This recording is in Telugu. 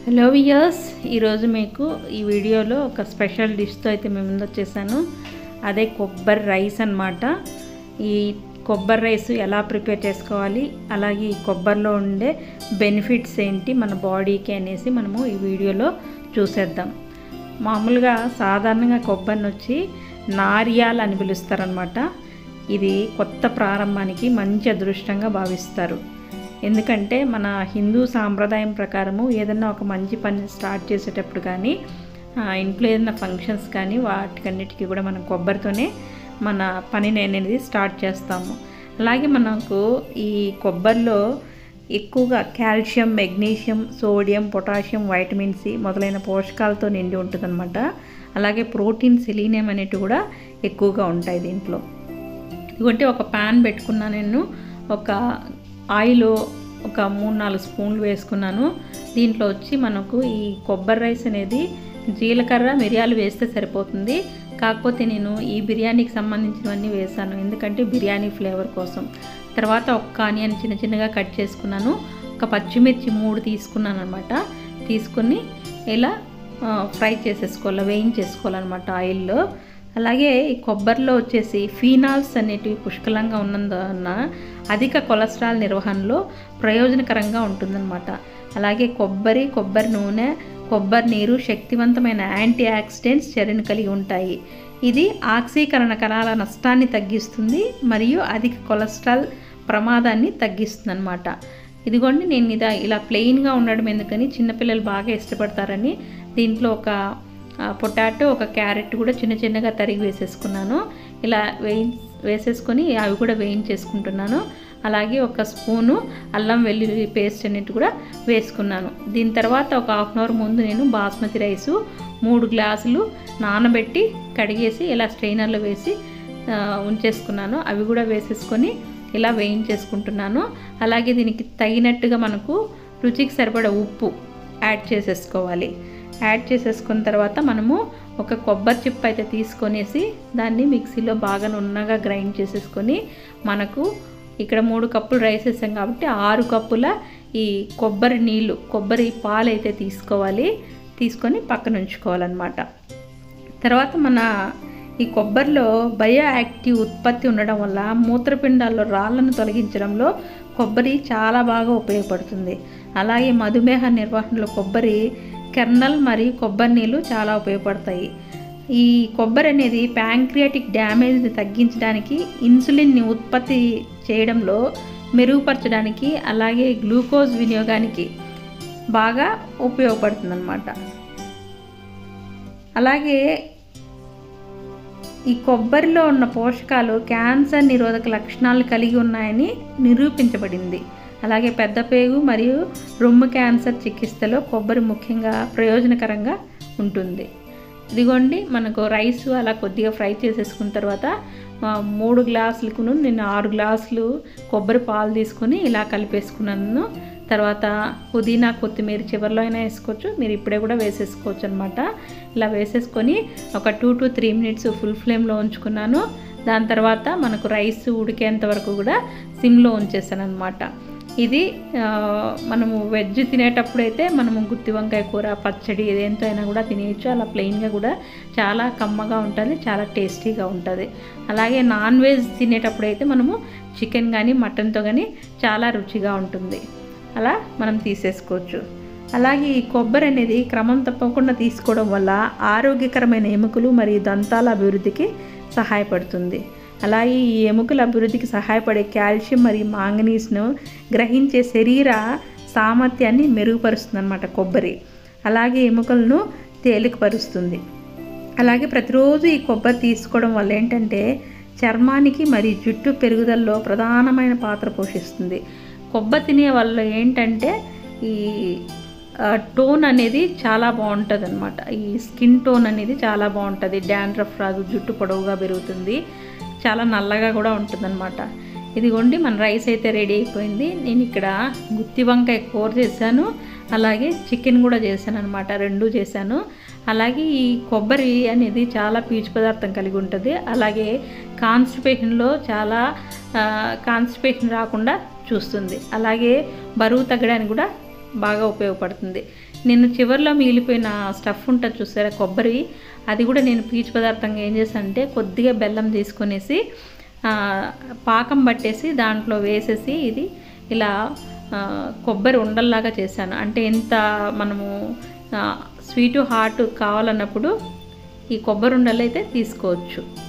హలో వియర్స్ ఈరోజు మీకు ఈ వీడియోలో ఒక స్పెషల్ డిష్తో అయితే మేము ముందు వచ్చేసాను అదే కొబ్బరి రైస్ అన్నమాట ఈ కొబ్బరి రైస్ ఎలా ప్రిపేర్ చేసుకోవాలి అలాగే ఈ కొబ్బరిలో ఉండే బెనిఫిట్స్ ఏంటి మన బాడీకి అనేసి మనము ఈ వీడియోలో చూసేద్దాం మామూలుగా సాధారణంగా కొబ్బరిని వచ్చి నారియాల్ అని పిలుస్తారనమాట ఇది కొత్త ప్రారంభానికి మంచి అదృష్టంగా భావిస్తారు ఎందుకంటే మన హిందూ సాంప్రదాయం ప్రకారము ఏదన్నా ఒక మంచి పని స్టార్ట్ చేసేటప్పుడు కానీ ఆ, ఇంట్లో ఏదైనా ఫంక్షన్స్ కానీ వాటికన్నిటికీ కూడా మనం కొబ్బరితోనే మన పనిని అనేది స్టార్ట్ చేస్తాము అలాగే మనకు ఈ కొబ్బరిలో ఎక్కువగా calcium magnesium sodium potassium vitamin C మొదలైన పోషకాలతో నిండి ఉంటుందన్నమాట అలాగే ప్రోటీన్ సెలీనియం అనేటివి కూడా ఎక్కువగా ఉంటాయి దీంట్లో ఇదిగోంటే ఒక ప్యాన్ పెట్టుకున్నా నేను ఒక ఆయిల్ ఒక మూడు నాలుగు స్పూన్లు వేసుకున్నాను దీంట్లో వచ్చి మనకు ఈ కొబ్బరి రైస్ అనేది జీలకర్ర మిరియాలు వేస్తే సరిపోతుంది కాకపోతే నేను ఈ బిర్యానీకి సంబంధించినవన్నీ వేసాను ఎందుకంటే బిర్యానీ ఫ్లేవర్ కోసం తర్వాత ఒక్క ఆనియన్ చిన్న చిన్నగా కట్ చేసుకున్నాను ఒక పచ్చిమిర్చి మూడు తీసుకున్నాను అనమాట తీసుకుని ఇలా ఆ, ఫ్రై చేసేసుకోవాలి వేయించేసుకోవాలన్నమాట ఆయిల్లో అలాగే ఈ కొబ్బరిలో వచ్చేసి ఫీనాల్స్ అనేటివి పుష్కలంగా ఉన్నందున అధిక కొలెస్ట్రాల్ నిర్వహణలో ప్రయోజనకరంగా ఉంటుందన్నమాట అలాగే కొబ్బరి కొబ్బరి నూనె కొబ్బరి నీరు శక్తివంతమైన యాంటీ ఆక్సిడెంట్స్ చర్యను కలిగి ఉంటాయి ఇది ఆక్సీకరణ కణాల నష్టాన్ని తగ్గిస్తుంది మరియు అధిక కొలెస్ట్రాల్ ప్రమాదాన్ని తగ్గిస్తుంది అనమాట ఇదిగోండి నేను ఇదా ఇలా ప్లెయిన్గా ఉండడం ఎందుకని చిన్నపిల్లలు బాగా ఇష్టపడతారని దీంట్లో ఒక ఆ, పొటాటో ఒక క్యారెట్ కూడా చిన్న చిన్నగా తరిగి వేసేసుకున్నాను ఇలా వేయి వేసేసుకొని అవి కూడా వేయించేసుకుంటున్నాను అలాగే ఒక స్పూను అల్లం వెల్లుల్లి పేస్ట్ అనేది కూడా వేసుకున్నాను దీని తర్వాత ఒక హాఫ్ అన్ అవర్ ముందు నేను బాస్మతి రైసు మూడు గ్లాసులు నానబెట్టి కడిగేసి ఇలా స్ట్రైనర్లో వేసి ఆ, ఉంచేసుకున్నాను అవి కూడా వేసేసుకొని ఇలా వేయించేసుకుంటున్నాను అలాగే దీనికి తగినట్టుగా మనకు రుచికి సరిపడ ఉప్పు యాడ్ చేసేసుకోవాలి యాడ్ చేసేసుకున్న తర్వాత మనము ఒక కొబ్బరి చిప్ అయితే తీసుకొనేసి దాన్ని మిక్సీలో బాగా నున్నగా గ్రైండ్ చేసేసుకొని మనకు ఇక్కడ మూడు కప్పులు రైస్ వేసాం కాబట్టి ఆరు కప్పుల ఈ కొబ్బరి నీళ్ళు కొబ్బరి పాలు అయితే తీసుకోవాలి తీసుకొని పక్కన ఉంచుకోవాలన్నమాట తర్వాత మన ఈ కొబ్బరిలో బయో యాక్టివ్ ఉత్పత్తి ఉండడం వల్ల మూత్రపిండాల్లో రాళ్లను తొలగించడంలో కొబ్బరి చాలా బాగా ఉపయోగపడుతుంది అలాగే మధుమేహ నిర్వహణలో కొబ్బరి కెర్నల్ మరియు కొబ్బరి నీళ్ళు చాలా ఉపయోగపడతాయి ఈ కొబ్బరి అనేది ప్యాంక్రియాటిక్ డ్యామేజ్ని తగ్గించడానికి ఇన్సులిన్ని ఉత్పత్తి చేయడంలో మెరుగుపరచడానికి అలాగే గ్లూకోజ్ వినియోగానికి బాగా ఉపయోగపడుతుందన్నమాట అలాగే ఈ కొబ్బరిలో ఉన్న పోషకాలు క్యాన్సర్ నిరోధక లక్షణాలు కలిగి ఉన్నాయని నిరూపించబడింది అలాగే పెద్ద పేగు మరియు రొమ్ము క్యాన్సర్ చికిత్సలో కొబ్బరి ముఖ్యంగా ప్రయోజనకరంగా ఉంటుంది ఇదిగోండి మనకు రైస్ అలా కొద్దిగా ఫ్రై చేసేసుకున్న తర్వాత ఆ, మూడు గ్లాసులకు నేను ఆరు గ్లాసులు కొబ్బరి పాలు తీసుకొని ఇలా కలిపేసుకున్నాను తర్వాత పుదీనా కొత్తిమీర చివరిలో అయినా వేసుకోవచ్చు మీరు ఇప్పుడే కూడా వేసేసుకోవచ్చు అనమాట ఇలా వేసేసుకొని ఒక two to three minutes full ఫ్లేమ్లో ఉంచుకున్నాను దాని తర్వాత మనకు రైస్ ఉడికేంత వరకు కూడా సిమ్లో ఉంచేసాను అనమాట ఇది ఆ, మనము వెజ్ తినేటప్పుడు అయితే మనము గుత్తి వంకాయ కూర పచ్చడి ఏదేంతో అయినా కూడా తినేయచ్చు అలా ప్లెయిన్గా కూడా చాలా కమ్మగా ఉంటుంది చాలా టేస్టీగా ఉంటుంది అలాగే నాన్ వెజ్ తినేటప్పుడు అయితే మనము చికెన్ కానీ మటన్తో కానీ చాలా రుచిగా ఉంటుంది అలా మనం తీసేసుకోవచ్చు అలాగే ఈ కొబ్బరి అనేది క్రమం తప్పకుండా తీసుకోవడం వల్ల ఆరోగ్యకరమైన ఎముకలు మరియు దంతాల అభివృద్ధికి సహాయపడుతుంది అలాగే ఈ ఎముకల అభివృద్ధికి సహాయపడే కాల్షియం మరియు మాంగనీస్ను గ్రహించే శరీర సామర్థ్యాన్ని మెరుగుపరుస్తుంది అన్నమాట కొబ్బరి అలాగే ఎముకలను తేలికపరుస్తుంది అలాగే ప్రతిరోజు ఈ కొబ్బరి తీసుకోవడం వల్ల ఏంటంటే చర్మానికి మరియు జుట్టు పెరుగుదలలో ప్రధానమైన పాత్ర పోషిస్తుంది కొబ్బరి తినే వల్ల ఏంటంటే ఈ ఆ, టోన్ అనేది చాలా బాగుంటుంది అనమాట ఈ స్కిన్ టోన్ అనేది చాలా బాగుంటుంది డాండ్రఫ్ రాదు జుట్టు పొడవుగా పెరుగుతుంది చాలా నల్లగా కూడా ఉంటుందన్నమాట ఇదిగోండి మన రైస్ అయితే రెడీ అయిపోయింది నేను ఇక్కడ గుత్తి వంకాయ కూర చేశాను అలాగే చికెన్ కూడా చేశాను అనమాట రెండు చేశాను అలాగే ఈ కొబ్బరి అనేది చాలా పీచు పదార్థం కలిగి ఉంటుంది అలాగే కాన్స్టిపేషన్లో చాలా కాన్స్టిపేషన్ రాకుండా చూస్తుంది అలాగే బరువు తగ్గడానికి కూడా బాగా ఉపయోగపడుతుంది నేను చివరిలో మిగిలిపోయిన స్టఫ్ ఉంటుంది చూసారా కొబ్బరి అది కూడా నేను పీచు పదార్థంగా ఏం చేశానంటే కొద్దిగా బెల్లం తీసుకొనేసి ఆ, పాకం పట్టేసి దాంట్లో వేసేసి ఇది ఇలా ఆ, కొబ్బరి ఉండల్లాగా చేశాను అంటే ఎంత మనము స్వీటు హాట్ కావాలన్నప్పుడు ఈ కొబ్బరి ఉండలు అయితే తీసుకోవచ్చు